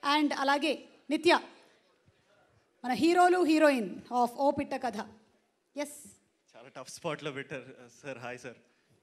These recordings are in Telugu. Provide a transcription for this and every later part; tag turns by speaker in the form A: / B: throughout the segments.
A: అండ్ అలాగే నిత్య మన హీరోలు హీరోయిన్ ఆఫ్ ఓ పిట్ట కథ ఎస్
B: చాలా టఫ్ స్పాట్లో పెట్టారు సార్ హాయ్ సార్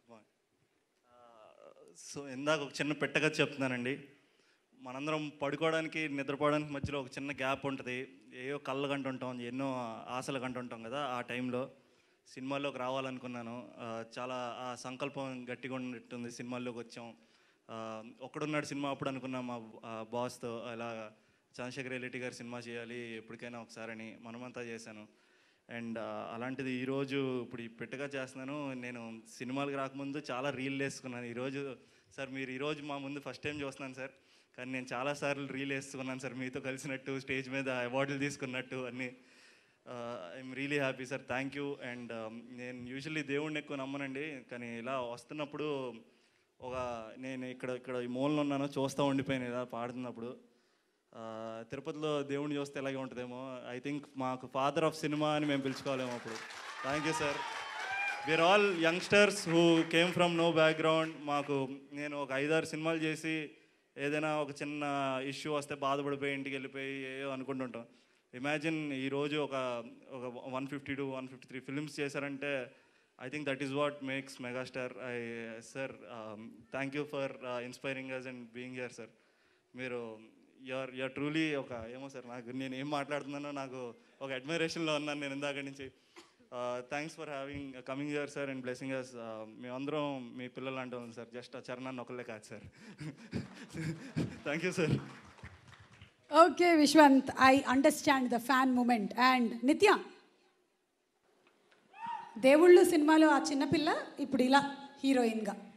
B: సో ఇందాక ఒక చిన్న పెట్టగా చెప్తున్నానండి మనందరం పడుకోవడానికి నిద్రపోవడానికి మధ్యలో ఒక చిన్న గ్యాప్ ఉంటుంది ఏవో కళ్ళు కంటుంటాం ఎన్నో ఆశలు కంటుంటాం కదా ఆ టైంలో సినిమాల్లోకి రావాలనుకున్నాను ఆ, చాలా ఆ సంకల్పం గట్టిగా ఉన్నట్టుంది సినిమాల్లోకి వచ్చాం ఆ, ఒక్కడున్నాడు సినిమా అప్పుడు అనుకున్నాం మా బాస్తో అలా చంద్రశేఖర్ రెడ్డి గారి సినిమా చేయాలి ఎప్పటికైనా ఒకసారని మనమంతా చేశాను అండ్ అలాంటిది ఈరోజు ఇప్పుడు ఈ పెట్టగా చేస్తున్నాను నేను సినిమాలకు రాకముందు చాలా రీల్ వేసుకున్నాను ఈరోజు సార్ మీరు ఈరోజు మా ముందు ఫస్ట్ టైం చూస్తున్నాను సార్ కానీ నేను చాలాసార్లు రీల్ వేసుకున్నాను సార్ మీతో కలిసినట్టు స్టేజ్ మీద అవార్డులు తీసుకున్నట్టు అన్నీ I'm really happy sir thank you and నేను యూజువల్లీ దేవుడిని ఎక్కువ నమ్మనండి కానీ ఇలా వస్తున్నప్పుడు ఒక నేను ఇక్కడ ఇక్కడ ఈ మూలలో ఉన్నాను చూస్తూ ఉండిపోయాను ఇలా పాడుతున్నప్పుడు ఆ, తిరుపతిలో దేవుడిని చూస్తే ఎలాగే ఉంటుందేమో ఐ థింక్ మాకు ఫాదర్ ఆఫ్ సినిమా అని మేము పిలుచుకోవాలేమో అప్పుడు thank you sir we are all youngsters who came from no background మాకు నేను ఒక ఐదారు సినిమాలు చేసి ఏదైనా ఒక చిన్న ఇష్యూ వస్తే బాధపడిపోయి ఇంటికి వెళ్ళిపోయి ఏదో అనుకుంటుంటాం ఇమాజిన్ ఈరోజు ఒక ఒక one fifty to one fifty three films చేశారంటే I think that is what makes megastar I sir thank you for inspiring us and being here sir మీరు యూఆర్ యూఆర్ ట్రూలీ ఒక ఏమో సార్ నాకు నేను ఏం మాట్లాడుతున్నానో నాకు ఒక అడ్మైరేషన్లో ఉన్నాను నేను ఇందాక నుంచి thanks for having coming here sir and blessing us మేమందరం మీ పిల్లలు అంటాం సార్ జస్ట్ ఆ చరణాన్ని ఒకళ్ళే కాదు sir thank you sir
A: okay Vishwanth I understand the fan moment and నిత్య దేవుళ్ళు సినిమాలో ఆ చిన్నపిల్ల ఇప్పుడు ఇలా హీరోయిన్గా